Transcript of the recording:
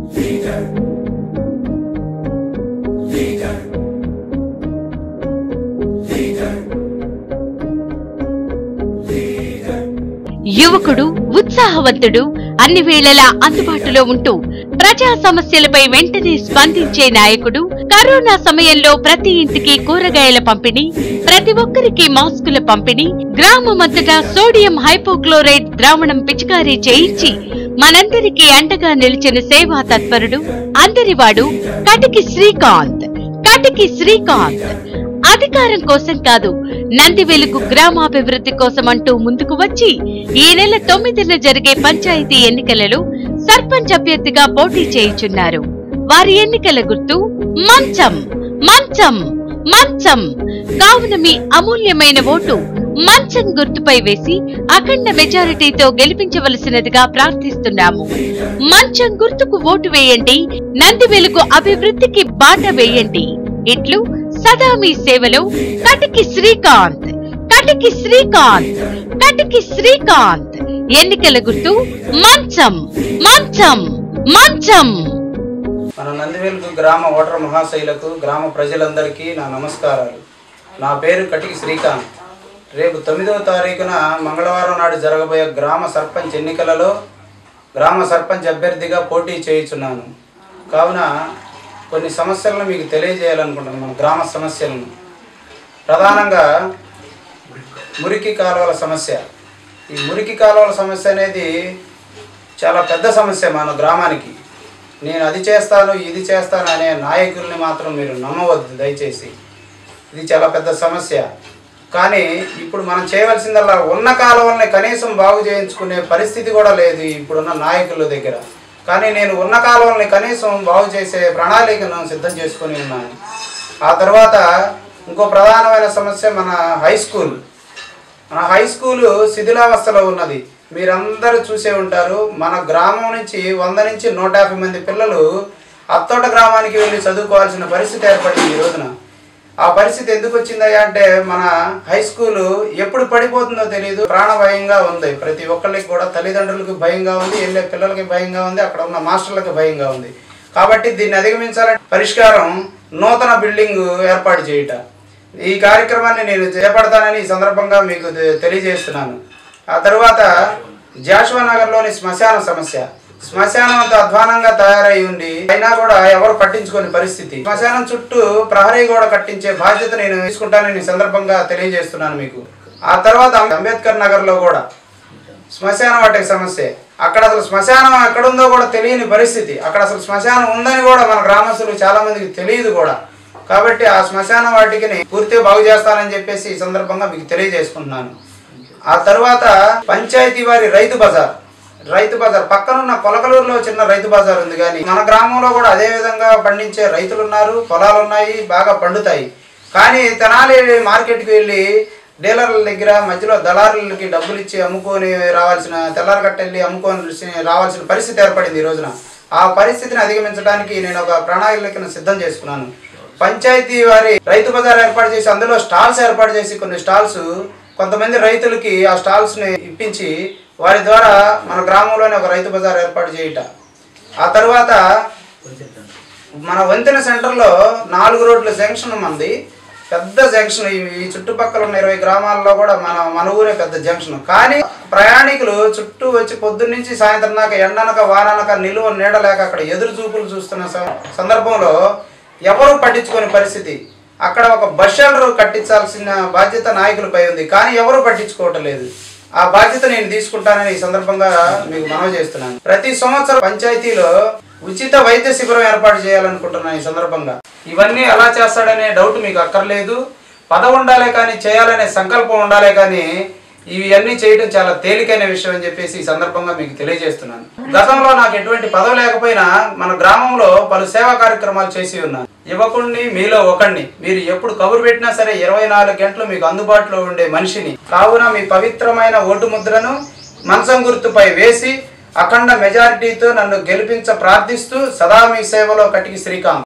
Leader. Leader. Leader. Leader. యువకుడు ఉత్సాహవంతుడు అన్ని వేళలా అందుబాటులో ఉంటూ ప్రజా సమస్యలపై వెంటనే స్పందించే నాయకుడు కరోనా సమయంలో ప్రతి ఇంటికి కూరగాయల పంపిణీ ప్రతి ఒక్కరికి మాస్కుల పంపిణీ గ్రామమంతటా సోడియం హైపోక్లోరైడ్ ద్రావణం పిచికారీ చేయించి మనందరికీ అండగా నిలిచిన సేవా తత్పరుడు అందరివాడు కటికి శ్రీకాంత్ కటికి శ్రీకాంత్ అధికారం కోసం కాదు నంది వెలుగు గ్రామాభివృద్ధి కోసం అంటూ ముందుకు వచ్చి ఈ నెల తొమ్మిదిన జరిగే పంచాయతీ ఎన్నికలలో సర్పంచ్ అభ్యర్థిగా పోటీ చేయుచున్నారు వారి ఎన్నికల గుర్తు మంచం మంచం మంచం కావున మీ అమూల్యమైన ఓటు మంచం గుర్తుపై వేసి అఖండ మెజారిటీతో గెలిపించవలసినదిగా ప్రార్థిస్తున్నాము మంచం గుర్తుకు ఓటు వేయండి నంది వెలుగు అభివృద్ధికి బాట వేయండి ఇట్లు సదా మీ సేవలో కటికి శ్రీకాంత్ కటికి శ్రీకాంత్ కటికి శ్రీకాంత్ ఎన్నికల గుర్తు మంచం మంచం మంచం మన నందివెలుగు గ్రామ ఓటర్ మహాశైలకు గ్రామ ప్రజలందరికీ నా నమస్కారాలు నా పేరు కటికి శ్రీకాంత్ రేపు తొమ్మిదవ తారీఖున మంగళవారం నాడు జరగబోయే గ్రామ సర్పంచ్ ఎన్నికలలో గ్రామ సర్పంచ్ అభ్యర్థిగా పోటీ చేయుచున్నాను కావున కొన్ని సమస్యలను మీకు తెలియజేయాలనుకుంటున్నాను మన గ్రామ సమస్యలను ప్రధానంగా మురికి కాలువల సమస్య ఈ మురికి కాలువల సమస్య అనేది చాలా పెద్ద సమస్య మన గ్రామానికి నేను అది చేస్తాను ఇది చేస్తాను అనే నాయకుల్ని మాత్రం మీరు నమ్మవద్దు దయచేసి ఇది చాలా పెద్ద సమస్య కానీ ఇప్పుడు మనం చేయవలసిందల్లా ఉన్న కాలువల్ని కనీసం బాగు చేయించుకునే పరిస్థితి కూడా లేదు ఇప్పుడున్న నాయకుల దగ్గర కానీ నేను ఉన్న కాలువల్ని కనీసం బాగు చేసే ప్రణాళికను సిద్ధం చేసుకొని ఉన్నాను ఆ తర్వాత ఇంకో ప్రధానమైన సమస్య మన హై స్కూల్ మన హై స్కూలు శిథిలావస్థలో ఉన్నది మీరందరూ చూసే ఉంటారు మన గ్రామం నుంచి వంద నుంచి నూట యాభై మంది పిల్లలు అత్తోట గ్రామానికి వెళ్ళి చదువుకోవాల్సిన పరిస్థితి ఏర్పడింది ఈ రోజున ఆ పరిస్థితి ఎందుకు వచ్చిందయ్యా అంటే మన హై స్కూలు ఎప్పుడు పడిపోతుందో తెలియదు ప్రాణభయంగా ఉంది ప్రతి ఒక్కరికి కూడా తల్లిదండ్రులకు భయంగా ఉంది వెళ్ళే పిల్లలకి భయంగా ఉంది అక్కడ ఉన్న మాస్టర్లకు భయంగా ఉంది కాబట్టి దీన్ని అధిగమించాలంటే పరిష్కారం నూతన బిల్డింగ్ ఏర్పాటు చేయుట ఈ కార్యక్రమాన్ని నేను చేపడతానని ఈ సందర్భంగా మీకు తె- తెలియజేస్తున్నాను ఆ తర్వాత జాషువా నగర్లోని శ్మశాన సమస్య శ్మశానం అంత అధ్వానంగా తయారై ఉండి అయినా కూడా ఎవరు పట్టించుకోని పరిస్థితి శ్మశానం చుట్టూ ప్రహరీ గోడ కట్టించే బాధ్యత నేను తీసుకుంటానని ఈ సందర్భంగా తెలియజేస్తున్నాను మీకు ఆ తర్వాత అంబేద్కర్ నగర్లో కూడా శ్మశానం వాటికి సమస్య అక్కడ అసలు శ్మశానం ఎక్కడుందో కూడా తెలియని పరిస్థితి అక్కడ అసలు శ్మశానం ఉందని కూడా మన గ్రామస్తులు చాలా మందికి తెలియదు కూడా కాబట్టి ఆ శ్మశాన వాటికిని పూర్తిగా బాగు చేస్తానని చెప్పేసి ఈ సందర్భంగా మీకు తెలియజేసుకుంటున్నాను ఆ తర్వాత పంచాయతీ వారి రైతు బజార్ రైతు బజార్ పక్కనున్న కొలకలూరులో చిన్న రైతు బజార్ ఉంది కానీ మన గ్రామంలో కూడా అదే విధంగా పండించే రైతులు ఉన్నారు పొలాలు ఉన్నాయి బాగా పండుతాయి కానీ తెనాలి మార్కెట్కి వెళ్ళి డీలర్ల దగ్గర మధ్యలో దళారులకి డబ్బులు ఇచ్చి అమ్ముకొని రావాల్సిన తెల్లారి కట్టెళ్ళి అమ్ముకొని రావాల్సిన పరిస్థితి ఏర్పడింది ఈ రోజున ఆ పరిస్థితిని అధిగమించడానికి నేను ఒక ప్రణాళికను సిద్ధం చేసుకున్నాను పంచాయతీ వారి రైతు బజార్ ఏర్పాటు చేసి అందులో స్టాల్స్ ఏర్పాటు చేసి కొన్ని స్టాల్స్ కొంతమంది రైతులకి ఆ స్టాల్స్ ని ఇప్పించి వారి ద్వారా మన గ్రామంలోనే ఒక రైతు బజార్ ఏర్పాటు చేయుట ఆ తర్వాత మన వంతెన సెంటర్లో నాలుగు రోడ్ల జంక్షన్ మంది పెద్ద జంక్షన్ ఈ ఈ చుట్టుపక్కల ఉన్న ఇరవై గ్రామాల్లో కూడా మన మన ఊరే పెద్ద జంక్షన్ కానీ ప్రయాణికులు చుట్టూ వచ్చి పొద్దున్న నుంచి సాయంత్రం దాకా ఎండనక వాననక నిలువ నీడలేక అక్కడ ఎదురు చూపులు చూస్తున్న స- సందర్భంలో ఎవరు పట్టించుకునే పరిస్థితి అక్కడ ఒక బస్ షెల్టర్ కట్టించాల్సిన బాధ్యత నాయకులపై ఉంది కానీ ఎవరు పట్టించుకోవటం లేదు ఆ బాధ్యత నేను తీసుకుంటానని ఈ సందర్భంగా మీకు మనవి చేస్తున్నాను ప్రతి సంవత్సరం పంచాయతీలో ఉచిత వైద్య శిబిరం ఏర్పాటు చేయాలనుకుంటున్నాను ఈ సందర్భంగా ఇవన్నీ ఎలా చేస్తాడనే డౌట్ మీకు అక్కర్లేదు పదవి ఉండాలే కానీ చేయాలనే సంకల్పం ఉండాలే కానీ ఇవన్నీ చేయడం చాలా తేలికైన విషయం అని చెప్పేసి ఈ సందర్భంగా మీకు తెలియజేస్తున్నాను గతంలో నాకు ఎటువంటి పదవి లేకపోయినా మన గ్రామంలో పలు సేవా కార్యక్రమాలు చేసి ఉన్నాను యువకుడిని మీలో ఒకడిని మీరు ఎప్పుడు కబురు పెట్టినా సరే ఇరవై నాలుగు గంటలు మీకు అందుబాటులో ఉండే మనిషిని కావున మీ పవిత్రమైన ఓటు ముద్రను మంచం గుర్తుపై వేసి అఖండ మెజారిటీతో నన్ను గెలిపించ ప్రార్థిస్తూ సదా మీ సేవలో కటికి శ్రీకాంత్